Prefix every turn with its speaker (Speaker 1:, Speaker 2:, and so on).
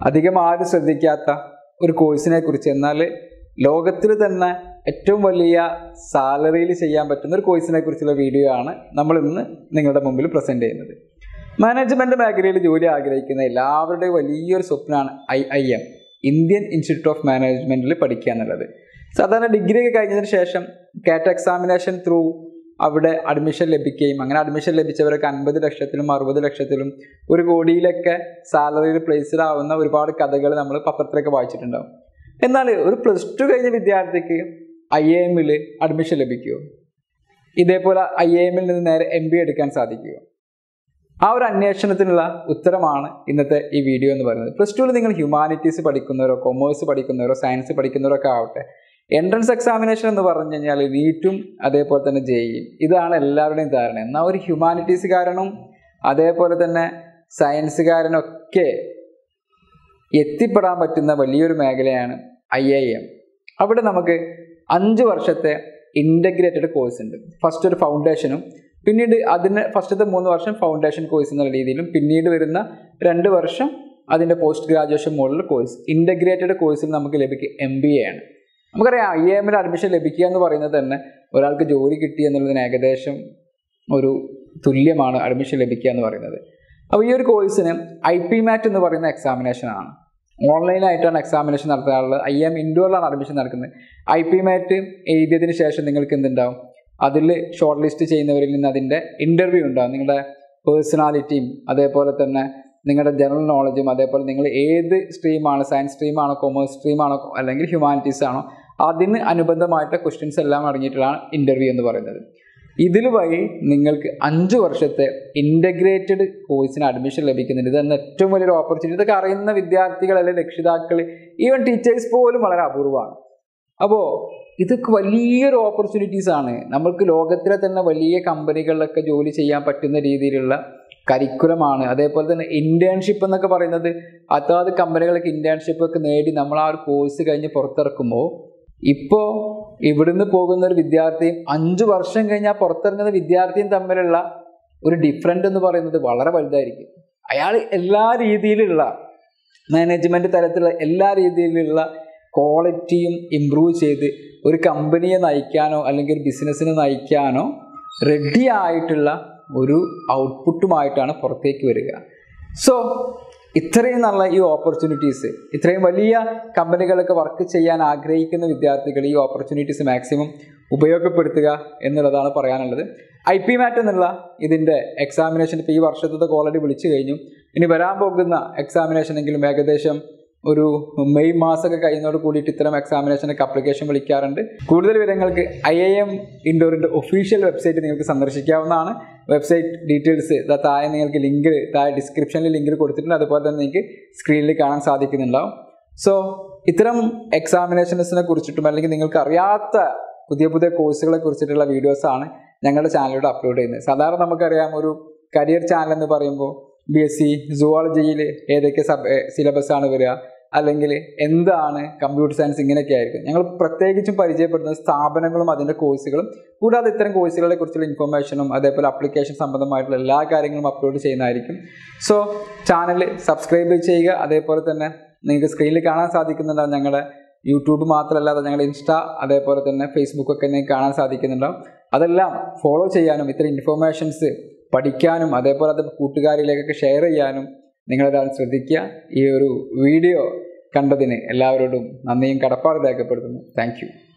Speaker 1: അധികം ആരും ശ്രദ്ധിക്കാത്ത ഒരു കോഴ്സിനെ കുറിച്ച് എന്നാൽ ലോകത്തിൽ തന്നെ ഏറ്റവും വലിയ സാലറിയിൽ ചെയ്യാൻ പറ്റുന്ന ഒരു കോഴ്സിനെ കുറിച്ചുള്ള വീഡിയോ ആണ് നമ്മൾ ഇന്ന് നിങ്ങളുടെ മുമ്പിൽ പ്രസൻറ്റ് ചെയ്യുന്നത് മാനേജ്മെൻറ്റ് മേഖലയിൽ ജോലി ആഗ്രഹിക്കുന്ന എല്ലാവരുടെയും വലിയൊരു സ്വപ്നമാണ് I I M Indian institute of മാനേജ്മെൻറ്റിൽ പഠിക്കുക എന്നുള്ളത് സാധാരണ ഡിഗ്രി ഒക്കെ കഴിഞ്ഞതിന് ശേഷം കാറ്റ് എക്സാമിനേഷൻ ത്രൂ അവിടെ അഡ്മിഷൻ ലഭിക്കുകയും അങ്ങനെ അഡ്മിഷൻ ലഭിച്ചവരൊക്കെ അൻപത് ലക്ഷത്തിലും അറുപത് ലക്ഷത്തിലും ഒരു കോടിയിലൊക്കെ സാലറിയിൽ പ്ലേസ്ഡ് ആവുന്ന ഒരുപാട് കഥകൾ നമ്മൾ പത്രത്തിലൊക്കെ വായിച്ചിട്ടുണ്ടാവും എന്നാൽ ഒരു പ്ലസ് ടു കഴിഞ്ഞ വിദ്യാർത്ഥിക്ക് ഐ എ എമ്മിൽ അഡ്മിഷൻ ലഭിക്കുമോ ഇതേപോലെ ഐ എ എമ്മിൽ നിന്ന് നേരെ എം ബി എടുക്കാൻ സാധിക്കുമോ ആ ഒരു അന്വേഷണത്തിനുള്ള ഉത്തരമാണ് ഇന്നത്തെ ഈ വീഡിയോ എന്ന് പറയുന്നത് പ്ലസ് ടുവിൽ നിങ്ങൾ ഹ്യൂമാനിറ്റീസ് പഠിക്കുന്നവരോ കൊമേഴ്സ് പഠിക്കുന്നവരോ സയൻസ് പഠിക്കുന്നവരോ ഒക്കെ ആവട്ടെ എൻട്രൻസ് എക്സാമിനേഷൻ എന്ന് പറഞ്ഞു കഴിഞ്ഞാൽ നീറ്റും അതേപോലെ തന്നെ ജെയും ഇതാണ് എല്ലാവരുടെയും ധാരണ എന്നാൽ ഒരു ഹ്യൂമാനിറ്റീസുകാരനും അതേപോലെ തന്നെ സയൻസുകാരനൊക്കെ എത്തിപ്പെടാൻ പറ്റുന്ന വലിയൊരു മേഖലയാണ് ഐ ഐ എം അവിടെ നമുക്ക് അഞ്ച് വർഷത്തെ ഇൻ്റഗ്രേറ്റഡ് കോഴ്സ് ഉണ്ട് ഫസ്റ്റ് ഒരു ഫൗണ്ടേഷനും പിന്നീട് അതിന് ഫസ്റ്റത്തെ മൂന്ന് വർഷം ഫൗണ്ടേഷൻ കോഴ്സ് എന്നുള്ള രീതിയിലും പിന്നീട് വരുന്ന രണ്ട് വർഷം അതിൻ്റെ പോസ്റ്റ് ഗ്രാജുവേഷൻ മുകളിൽ കോഴ്സ് ഇൻ്റഗ്രേറ്റഡ് കോഴ്സിൽ നമുക്ക് ലഭിക്കുക എം ബി എ ആണ് നമുക്കറിയാം ഐ എമ്മിൽ അഡ്മിഷൻ ലഭിക്കുക എന്ന് പറയുന്നത് തന്നെ ഒരാൾക്ക് ജോലി കിട്ടി എന്നുള്ളതിന് ഏകദേശം ഒരു തുല്യമാണ് അഡ്മിഷൻ ലഭിക്കുക എന്ന് പറയുന്നത് അപ്പോൾ ഈ ഒരു കോഴ്സിന് ഐ പി മാറ്റ് എന്ന് പറയുന്ന എക്സാമിനേഷൻ ആണ് ഓൺലൈനായിട്ടാണ് എക്സാമിനേഷൻ നടത്താറുള്ളത് ഐ എം ഇൻഡോറിലാണ് അഡ്മിഷൻ നടക്കുന്നത് ഐ പി മാറ്റ് എഴുതിയതിന് ശേഷം നിങ്ങൾക്ക് എന്തുണ്ടാവും അതിൽ ഷോർട്ട് ലിസ്റ്റ് ചെയ്യുന്നവരിൽ നിന്ന് അതിൻ്റെ ഇൻ്റർവ്യൂ ഉണ്ടാവും നിങ്ങളുടെ പേഴ്സണാലിറ്റിയും അതേപോലെ തന്നെ നിങ്ങളുടെ ജനറൽ നോളജും അതേപോലെ നിങ്ങൾ ഏത് സ്ട്രീമാണ് സയൻസ് സ്ട്രീമാണോ കൊമേഴ്സ് സ്ട്രീമാണോ അല്ലെങ്കിൽ ഹ്യൂമാനിറ്റീസ് ആണോ അതിന് അനുബന്ധമായിട്ട് ക്വസ്റ്റ്യൻസ് എല്ലാം അടങ്ങിയിട്ടുള്ളതാണ് ഇൻ്റർവ്യൂ എന്ന് പറയുന്നത് ഇതിൽ വഴി നിങ്ങൾക്ക് അഞ്ച് വർഷത്തെ ഇൻ്റഗ്രേറ്റഡ് കോഴ്സിന് അഡ്മിഷൻ ലഭിക്കുന്നുണ്ട് ഇത് തന്നെ ഏറ്റവും വലിയൊരു ഓപ്പർച്യൂണിറ്റി ഇതൊക്കെ അറിയുന്ന വിദ്യാർത്ഥികൾ അല്ലെങ്കിൽ രക്ഷിതാക്കൾ ഈവൻ ടീച്ചേഴ്സ് പോലും വളരെ അപൂർവമാണ് അപ്പോൾ ഇതൊക്കെ വലിയൊരു ഓപ്പർച്യൂണിറ്റീസ് ആണ് നമ്മൾക്ക് ലോകത്തിലെ തന്നെ വലിയ കമ്പനികളിലൊക്കെ ജോലി ചെയ്യാൻ പറ്റുന്ന രീതിയിലുള്ള കരിക്കുലമാണ് അതേപോലെ തന്നെ ഇൻറ്റേൺഷിപ്പ് എന്നൊക്കെ പറയുന്നത് അതാത് കമ്പനികളൊക്കെ ഇൻറ്റേൺഷിപ്പ് ഒക്കെ നേടി നമ്മൾ ആ ഒരു കോഴ്സ് കഴിഞ്ഞ് പുറത്തിറക്കുമ്പോൾ ഇപ്പോൾ ഇവിടുന്ന് പോകുന്ന ഒരു വിദ്യാർത്ഥിയും അഞ്ച് വർഷം കഴിഞ്ഞാൽ പുറത്തിറങ്ങുന്ന വിദ്യാർത്ഥിയും തമ്മിലുള്ള ഒരു ഡിഫറൻറ്റ് എന്ന് പറയുന്നത് വളരെ വലുതായിരിക്കും അയാൾ എല്ലാ രീതിയിലുള്ള മാനേജ്മെൻറ്റ് തലത്തിലുള്ള എല്ലാ രീതിയിലുള്ള ക്വാളിറ്റിയും ഇമ്പ്രൂവ് ചെയ്ത് ഒരു കമ്പനിയെ നയിക്കാനോ അല്ലെങ്കിൽ ഒരു ബിസിനസ്സിനെ നയിക്കാനോ റെഡി ആയിട്ടുള്ള ഒരു ഔട്ട്പുട്ടുമായിട്ടാണ് പുറത്തേക്ക് വരിക സോ ഇത്രയും നല്ല ഈ ഓപ്പർച്യൂണിറ്റീസ് ഇത്രയും വലിയ കമ്പനികളൊക്കെ വർക്ക് ചെയ്യാൻ ആഗ്രഹിക്കുന്ന വിദ്യാർത്ഥികൾ ഈ ഓപ്പർച്യൂണിറ്റീസ് മാക്സിമം ഉപയോഗപ്പെടുത്തുക എന്നുള്ളതാണ് പറയാനുള്ളത് ഐ പി മാറ്റ് എന്നുള്ള ഇതിൻ്റെ എക്സാമിനേഷൻ ഇപ്പോൾ ഈ വർഷത്തെ ഓൾറെഡി വിളിച്ചു കഴിഞ്ഞു ഇനി വരാൻ പോകുന്ന എക്സാമിനേഷനെങ്കിലും ഏകദേശം ഒരു മെയ് മാസമൊക്കെ കഴിയുന്നതോട് കൂടിയിട്ട് ഇത്തരം എക്സാമിനേഷനൊക്കെ അപ്ലിക്കേഷൻ വിളിക്കാറുണ്ട് കൂടുതൽ വിവരങ്ങൾക്ക് ഐ ഐ എം ഇൻഡോറിൻ്റെ ഒഫീഷ്യൽ വെബ്സൈറ്റ് നിങ്ങൾക്ക് സന്ദർശിക്കാവുന്നതാണ് വെബ്സൈറ്റ് ഡീറ്റെയിൽസ് താഴെ നിങ്ങൾക്ക് ലിങ്ക് താഴെ ഡിസ്ക്രിപ്ഷനിൽ ലിങ്ക് കൊടുത്തിട്ടുണ്ട് അതുപോലെ തന്നെ നിങ്ങൾക്ക് സ്ക്രീനിൽ കാണാൻ സാധിക്കുന്നുണ്ടാവും സോ ഇത്തരം എക്സാമിനേഷൻസിനെ കുറിച്ചിട്ടും അല്ലെങ്കിൽ നിങ്ങൾക്ക് അറിയാത്ത പുതിയ പുതിയ കോഴ്സുകളെ കുറിച്ചിട്ടുള്ള വീഡിയോസാണ് ഞങ്ങളുടെ ചാനലിലൂടെ അപ്ലോഡ് ചെയ്യുന്നത് സാധാരണ നമുക്കറിയാം ഒരു കരിയർ ചാനൽ എന്ന് പറയുമ്പോൾ ബി എസ് സി സുവോളജിയിൽ ഏതൊക്കെ സബ് സിലബസ് ആണ് വരിക അല്ലെങ്കിൽ എന്താണ് കമ്പ്യൂട്ടർ സയൻസ് ഇങ്ങനെയൊക്കെ ആയിരിക്കും ഞങ്ങൾ പ്രത്യേകിച്ചും പരിചയപ്പെടുന്ന സ്ഥാപനങ്ങളും അതിൻ്റെ കോഴ്സുകളും കൂടാതെ ഇത്തരം കോഴ്സുകളെ കുറിച്ചുള്ള ഇൻഫർമേഷനും അതേപോലെ അപ്ലിക്കേഷൻ സംബന്ധമായിട്ടുള്ള എല്ലാ കാര്യങ്ങളും അപ്ലോഡ് ചെയ്യുന്നതായിരിക്കും സോ ചാനൽ സബ്സ്ക്രൈബ് ചെയ്യുക അതേപോലെ തന്നെ നിങ്ങൾക്ക് സ്ക്രീനിൽ കാണാൻ സാധിക്കുന്നുണ്ടാവും ഞങ്ങളുടെ യൂട്യൂബ് മാത്രമല്ലാതെ ഞങ്ങളുടെ ഇൻസ്റ്റാ അതേപോലെ തന്നെ ഫേസ്ബുക്കൊക്കെ നിങ്ങൾക്ക് കാണാൻ സാധിക്കുന്നുണ്ടാവും അതെല്ലാം ഫോളോ ചെയ്യാനും ഇത്തരം ഇൻഫർമേഷൻസ് പഠിക്കാനും അതേപോലെ അത് കൂട്ടുകാരിലേക്കൊക്കെ ഷെയർ ചെയ്യാനും നിങ്ങളെല്ലാം ശ്രദ്ധിക്കുക ഈ ഒരു വീഡിയോ കണ്ടതിന് എല്ലാവരോടും നന്ദിയും കടപ്പാട് രേഖപ്പെടുത്തുന്നു താങ്ക്